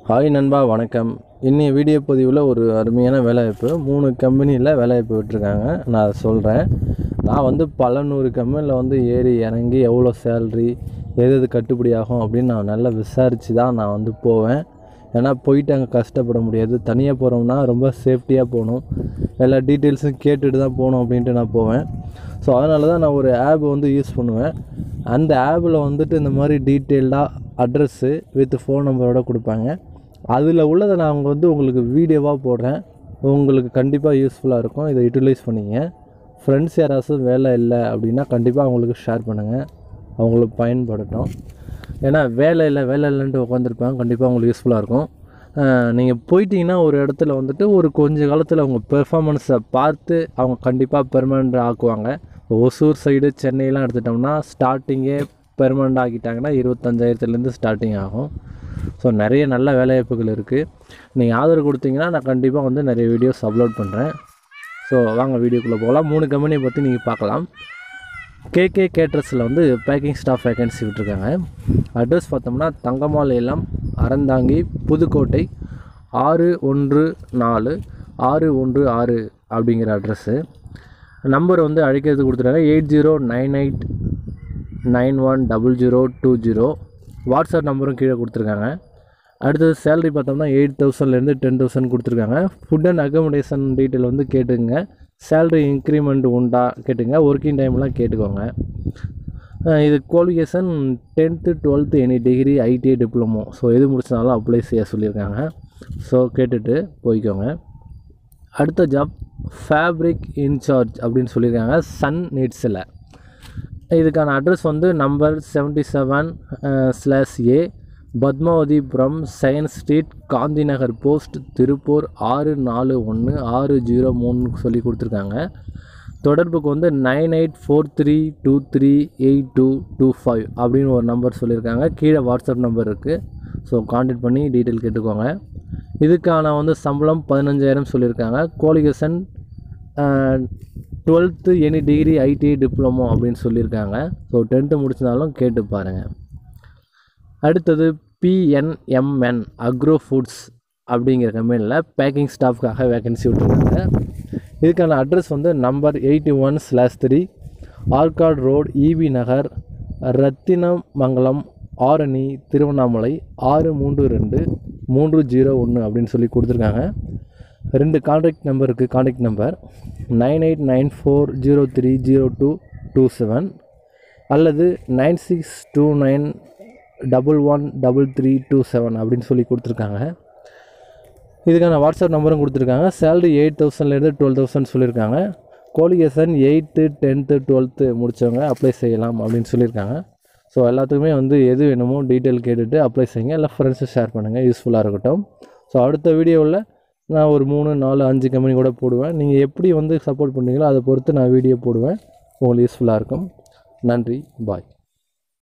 hi நண்பா வணக்கம் இன்னைய வீடியோ பதிவில் ஒரு அருமையான வேலைவாய்ப்பு மூணு கம்பெனியில் வேலைவாய்ப்பு விட்டுருக்காங்க நான் அதை சொல்கிறேன் நான் வந்து பல நூறு கம்பெனியில் வந்து ஏறி இறங்கி எவ்வளோ சேல்ரி எது எது கட்டுப்படி ஆகும் அப்படின்னு நான் நல்லா விசாரித்து தான் நான் வந்து போவேன் ஏன்னா போயிட்டு அங்கே கஷ்டப்பட முடியாது தனியாக போகிறோம்னா ரொம்ப சேஃப்டியாக போகணும் எல்லா டீட்டெயில்ஸும் கேட்டுட்டு தான் போகணும் அப்படின்ட்டு நான் போவேன் ஸோ அதனால தான் நான் ஒரு ஆப் வந்து யூஸ் பண்ணுவேன் அந்த ஆப்பில் வந்துட்டு இந்த மாதிரி டீட்டெயில்டாக அட்ரஸ்ஸு வித் ஃபோன் நம்பரோட கொடுப்பாங்க அதில் உள்ளதை நான் அவங்க வந்து உங்களுக்கு வீடியோவாக போடுறேன் உங்களுக்கு கண்டிப்பாக யூஸ்ஃபுல்லாக இருக்கும் இதை யூட்டிலைஸ் பண்ணிங்க ஃப்ரெண்ட்ஸ் யாராச்சும் வேலை இல்லை அப்படின்னா கண்டிப்பாக அவங்களுக்கு ஷேர் பண்ணுங்கள் அவங்களுக்கு பயன்படட்டும் ஏன்னா வேலை இல்லை வேலை இல்லைன்ட்டு உட்காந்துருப்பாங்க கண்டிப்பாக அவங்களுக்கு யூஸ்ஃபுல்லாக இருக்கும் நீங்கள் போயிட்டீங்கன்னா ஒரு இடத்துல வந்துட்டு ஒரு கொஞ்ச காலத்தில் அவங்க பெர்ஃபார்மன்ஸை பார்த்து அவங்க கண்டிப்பாக பெர்மனண்ட் ஆக்குவாங்க இப்போ ஒசூர் சைடு சென்னையெலாம் எடுத்துட்டோம்னா ஸ்டார்டிங்கே பெர்மனண்ட் ஆக்கிட்டாங்கன்னா இருபத்தஞ்சாயிரத்துலேருந்து ஸ்டார்டிங் ஆகும் ஸோ நிறைய நல்ல வேலைவாய்ப்புகள் இருக்குது நீங்கள் ஆதரவு கொடுத்தீங்கன்னா நான் கண்டிப்பாக வந்து நிறைய வீடியோஸ் அப்லோட் பண்ணுறேன் ஸோ வாங்க வீடியோக்குள்ளே போகலாம் மூணு கம்பெனியை பற்றி நீங்கள் பார்க்கலாம் கேகே கேட்ரஸில் வந்து பேக்கிங் ஸ்டாஃப் வேகன்சி விட்டுருக்காங்க அட்ரஸ் பார்த்தோம்னா தங்கமால் இல்லம் அறந்தாங்கி புதுக்கோட்டை ஆறு ஒன்று நாலு ஆறு ஒன்று ஆறு அப்படிங்கிற அட்ரஸ்ஸு நம்பர் வந்து அழைக்கிறது கொடுத்துருக்காங்க eight zero nine eight nine one double zero two zero WhatsApp நம்பரும் கீழே கொடுத்துருக்காங்க அடுத்தது சேலரி பார்த்தோம்னா எயிட் தௌசண்ட்லேருந்து டென் தௌசண்ட் கொடுத்துருக்காங்க ஃபுட் அண்ட் அக்கமடேஷன் டீட்டெயில் வந்து கேட்டுங்க சேலரி இன்க்ரிமெண்ட் உண்டா கேட்டுங்க ஒர்க்கிங் டைம்லாம் கேட்டுக்கோங்க அஹ் இது qualification tenth twelfth any degree ITI diploma so எது முடிச்சனாலும் அப்ளை செய்ய சொல்லியிருக்காங்க ஸோ கேட்டுட்டு போய்க்கோங்க அடுத்த ஜாப் ஃபேப்ரிக் இன்சார்ஜ் அப்படின்னு சொல்லியிருக்காங்க சன் நீட்ஸில் இதுக்கான அட்ரஸ் வந்து number seventy seven slash A Padmavathipuram science street Gandhi Nagar post Tiruppur ஆறு நாலு ஒன்று ஆறு ஜீரோ மூணு சொல்லி கொடுத்துருக்காங்க தொடர்புக்கு வந்து nine eight four three two three eight two two five அப்படின்னு ஒரு நம்பர் சொல்லியிருக்காங்க கீழே வாட்ஸ்அப் நம்பர் இருக்குது ஸோ காண்டாக்ட் பண்ணி டீட்டெயில் கேட்டுக்கோங்க இதுக்கான வந்து சம்பளம் பதினஞ்சாயிரம் சொல்லியிருக்காங்க qualification twelfth any degree ITI diploma அப்படின்னு சொல்லியிருக்காங்க ஸோ டென்த்து முடிச்சினாலும் கேட்டு பாருங்கள் அடுத்தது பிஎன்எம்என் அக்ரோ ஃபுட்ஸ் அப்படிங்கிற கம்பெனியில் பேக்கிங் ஸ்டாஃப்காக வேகன்சி விட்டுருக்காங்க இதுக்கான அட்ரஸ் வந்து number eighty one slash three Arcot road EB Nagar Rathinamangalam Arani Tiruvannamalai ஆறு மூன்று ரெண்டு மூன்று ஜீரோ ஒன்று அப்படின்னு சொல்லி கொடுத்துருக்காங்க ரெண்டு காண்டாக்ட் நம்பர் இருக்குது contact number nine eight nine four zero three zero two two seven அல்லது nine six two nine double one double three two seven அப்படின்னு சொல்லி கொடுத்துருக்காங்க இதுக்கான வாட்ஸ்அப் நம்பரும் கொடுத்துருக்காங்க சேலரி எயிட் தௌசண்ட்லேருந்து டுவெல் தௌசண்ட் சொல்லியிருக்காங்க குவாலிஃபிகேஷன் எயித்து டென்த்து டுவெல்த்து முடித்தவங்க அப்ளை செய்யலாம் அப்படின்னு சொல்லியிருக்காங்க ஸோ எல்லாத்துக்குமே வந்து எது வேணுமோ டீட்டெயில் கேட்டுட்டு அப்ளை செய்யுங்க இல்லை ஃப்ரெண்ட்ஸு ஷேர் பண்ணுங்கள் யூஸ்ஃபுல்லாக இருக்கட்டும் ஸோ அடுத்த வீடியோவில் நான் ஒரு மூணு நாலு அஞ்சு கம்பெனி கூட போடுவேன் நீங்கள் எப்படி வந்து சப்போர்ட் பண்ணீங்களோ அதை பொறுத்து நான் வீடியோ போடுவேன் உங்களுக்கு யூஸ்ஃபுல்லாக இருக்கும் நன்றி பாய்